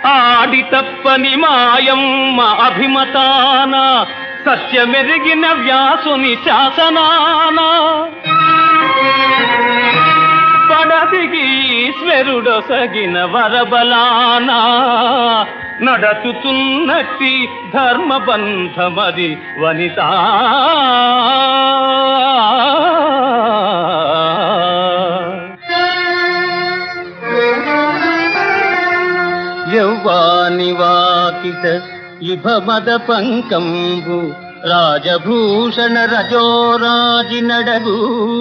ఆడి తప్పని మాయమ్మ అభిమతాన సత్యమెరిగిన వ్యాసుని శాసనాన పడదిగి ఈశ్వరుడొసగిన వరబలాన నడచుతున్నట్టి ధర్మబంధమది వనిత యౌవాని వాకిట ఇభమద పంకంబు రాజభూషణ రజోరాజి నడగు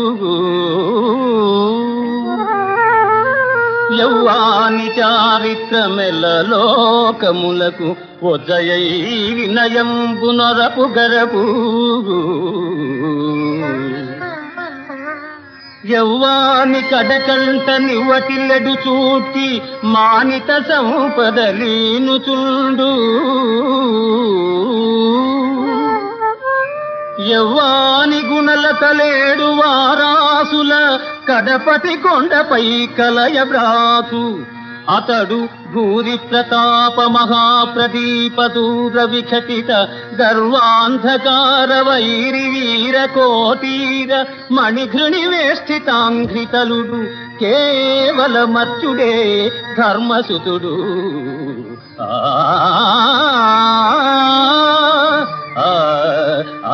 యౌవాని చారిత్రమెల లోకములకు ఒజయై వినయంబు నొరపు గరపు యౌవాని కడకంట నివ్వటిల్లడు చూచి మానిత సంపదలీను చుండు యవ్వాని గుణల తలేడు వారాసుల కడపటి కొండపై కలయ భ్రాతు అతడు భూరి ప్రతాప మహాప్రదీప దూర విఘటిత గర్వాంధకార వైరి వీర కోటీర మణిఘృణి వేష్టితాంఘ్రితలుడు కేవల మర్చుడే ధర్మసుతుడు ఆ ఆ, ఆ,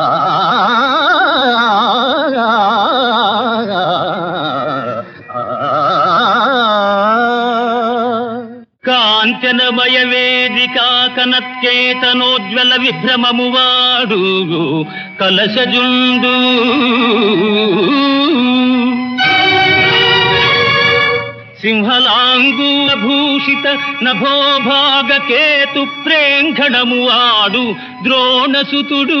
కాంచనమయ వేదిక కనత్యేతనోజ్వల విభ్రమము వాడు కలశజుండు సింహలాంగూల భూషిత నభోభాగ కేతు ప్రేంఘణము వాడు ద్రోణసుతుడు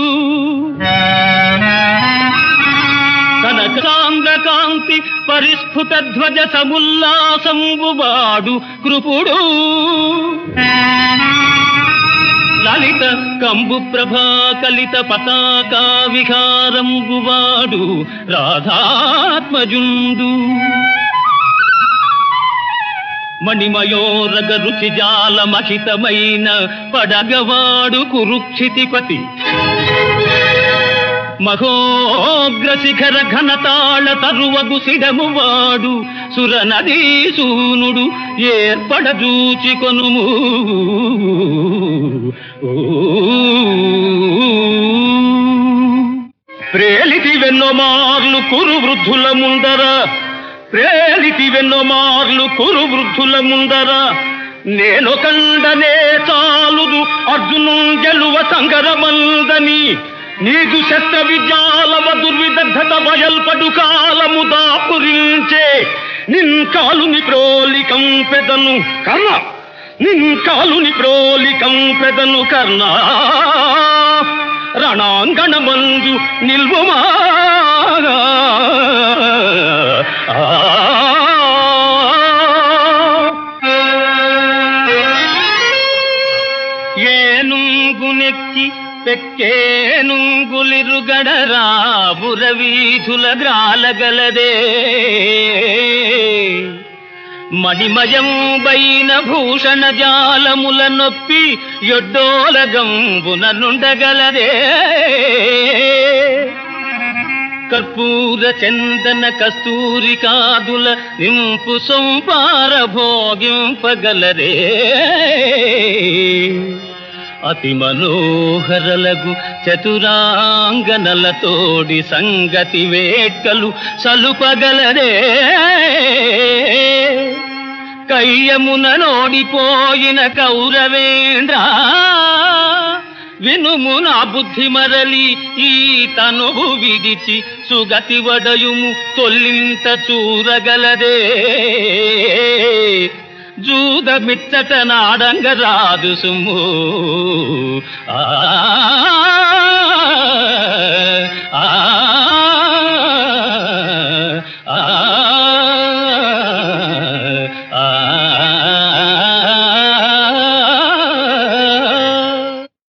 కనకాంగకాంతి పరిస్ఫుట ధ్వజ సముల్లాసంబు వాడు కృపుడు లలిత కంబు ప్రభా కలిత పతాకా విహారంబు వాడు రాధాత్మజుండు మణిమయోరగ రుచి జాల మహితమైన పడగవాడు కురుక్షితిపతి మహోగ్ర శిఖర ఘనతాళ తరువగు సిడము వాడు సురనదీసూనుడు ఏర్పడజూచి కొనుము ప్రేలితి వెన్నోమార్లు కురు వృద్ధుల ముందర ప్రేలితి వెన్నోమార్లు కురు వృద్ధుల ముందర నేను కండనే చాలుదు అర్జును గెలువ సంగరమందని నీదు శస్త్ర విద్యాలవ దుర్విదగ్ధత బయల్పడు కాలము దాపురించే నిన్ కాలుని ప్రోలికం పెదను కర్ణ నిన్ కాలుని ప్రోలికం పెదను కర్ణ రణాంగణమందు నిల్వుమా ఏనుంగునెక్కి పెక్కేనుంగులిరుగడరా బురవీధుల గ్రాలగలదే మణిమయం బైన భూషణ జాలముల నొప్పి ఎడ్డోలగంబున నుండగలదే కర్పూర చందన కస్తూరి కాదుల నింపు సొంపార భోగింపగలరే అతి మనోహరలగు చతురాంగనలతోడి సంగతి వేట్కలు సలుపగలరే కయ్యమున నోడిపోయిన కౌరవేంద్ర వినుము నా బుద్ధి మరలి ఈ తనువు విడిచి సుగతి వడయుము తొల్లింత చూరగలదే జూద మిచ్చట నాడంగ రాదు సుమ్ము ఆ